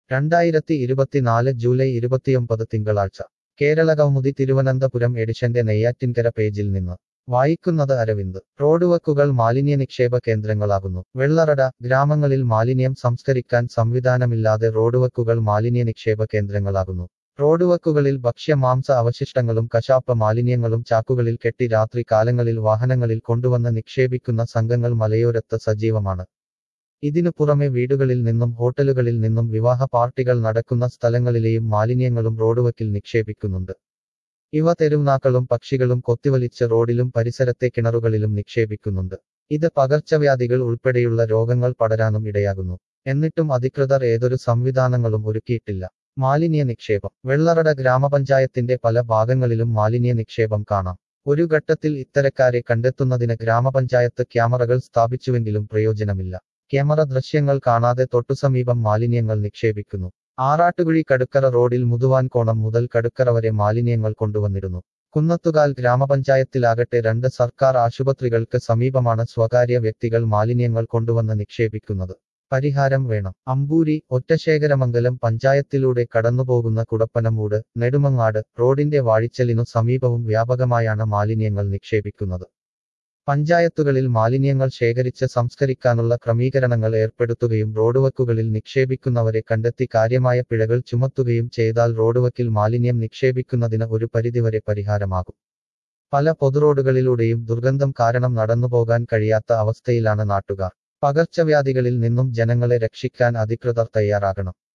രണ്ടായിരത്തി ഇരുപത്തിനാല് ജൂലൈ ഇരുപത്തിയൊമ്പത് തിങ്കളാഴ്ച കേരള കൗമുദി തിരുവനന്തപുരം എഡിഷന്റെ നെയ്യാറ്റിൻകര പേജിൽ നിന്ന് വായിക്കുന്നത് അരവിന്ദ് റോഡുവക്കുകൾ മാലിന്യ നിക്ഷേപ കേന്ദ്രങ്ങളാകുന്നു വെള്ളറട ഗ്രാമങ്ങളിൽ മാലിന്യം സംസ്കരിക്കാൻ സംവിധാനമില്ലാതെ റോഡുവക്കുകൾ മാലിന്യ നിക്ഷേപ കേന്ദ്രങ്ങളാകുന്നു റോഡുവക്കുകളിൽ ഭക്ഷ്യ മാംസ അവശിഷ്ടങ്ങളും കശാപ്പ് മാലിന്യങ്ങളും ചാക്കുകളിൽ കെട്ടി രാത്രി കാലങ്ങളിൽ വാഹനങ്ങളിൽ കൊണ്ടുവന്ന് നിക്ഷേപിക്കുന്ന സംഘങ്ങൾ മലയോരത്ത് സജീവമാണ് ഇതിനു പുറമെ വീടുകളിൽ നിന്നും ഹോട്ടലുകളിൽ നിന്നും വിവാഹ പാർട്ടികൾ നടക്കുന്ന സ്ഥലങ്ങളിലെയും മാലിന്യങ്ങളും റോഡുവക്കിൽ നിക്ഷേപിക്കുന്നുണ്ട് ഇവ തെരുവുനാക്കളും പക്ഷികളും കൊത്തിവലിച്ച് റോഡിലും പരിസരത്തെ കിണറുകളിലും നിക്ഷേപിക്കുന്നുണ്ട് ഇത് പകർച്ചവ്യാധികൾ ഉൾപ്പെടെയുള്ള രോഗങ്ങൾ പടരാനും ഇടയാകുന്നു എന്നിട്ടും അധികൃതർ ഏതൊരു സംവിധാനങ്ങളും ഒരുക്കിയിട്ടില്ല മാലിന്യ നിക്ഷേപം വെള്ളറട ഗ്രാമപഞ്ചായത്തിന്റെ പല ഭാഗങ്ങളിലും മാലിന്യ നിക്ഷേപം കാണാം ഒരു ഘട്ടത്തിൽ ഇത്തരക്കാരെ കണ്ടെത്തുന്നതിന് ഗ്രാമപഞ്ചായത്ത് ക്യാമറകൾ സ്ഥാപിച്ചുവെങ്കിലും പ്രയോജനമില്ല ക്യാമറ ദൃശ്യങ്ങൾ കാണാതെ തൊട്ടുസമീപം മാലിന്യങ്ങൾ നിക്ഷേപിക്കുന്നു ആറാട്ടുകുഴി കടുക്കറ റോഡിൽ മുതുവാൻകോണം മുതൽ കടുക്കറ വരെ മാലിന്യങ്ങൾ കൊണ്ടുവന്നിരുന്നു കുന്നത്തുകാൽ ഗ്രാമപഞ്ചായത്തിലാകട്ടെ രണ്ട് സർക്കാർ ആശുപത്രികൾക്ക് സമീപമാണ് സ്വകാര്യ വ്യക്തികൾ മാലിന്യങ്ങൾ കൊണ്ടുവന്ന് നിക്ഷേപിക്കുന്നത് പരിഹാരം വേണം അമ്പൂരി ഒറ്റശേഖരമംഗലം പഞ്ചായത്തിലൂടെ കടന്നുപോകുന്ന കുടപ്പനമൂട് നെടുമങ്ങാട് റോഡിന്റെ വാഴിച്ചലിനു സമീപവും വ്യാപകമായാണ് മാലിന്യങ്ങൾ നിക്ഷേപിക്കുന്നത് പഞ്ചായത്തുകളിൽ മാലിന്യങ്ങൾ ശേഖരിച്ച് സംസ്കരിക്കാനുള്ള ക്രമീകരണങ്ങൾ ഏർപ്പെടുത്തുകയും റോഡുവക്കുകളിൽ നിക്ഷേപിക്കുന്നവരെ കണ്ടെത്തി കാര്യമായ പിഴകൾ ചുമത്തുകയും ചെയ്താൽ റോഡുവക്കിൽ മാലിന്യം നിക്ഷേപിക്കുന്നതിന് ഒരു പരിധിവരെ പരിഹാരമാകും പല പൊതുറോഡുകളിലൂടെയും ദുർഗന്ധം കാരണം നടന്നുപോകാൻ കഴിയാത്ത അവസ്ഥയിലാണ് നാട്ടുകാർ പകർച്ചവ്യാധികളിൽ നിന്നും ജനങ്ങളെ രക്ഷിക്കാൻ അധികൃതർ തയ്യാറാകണം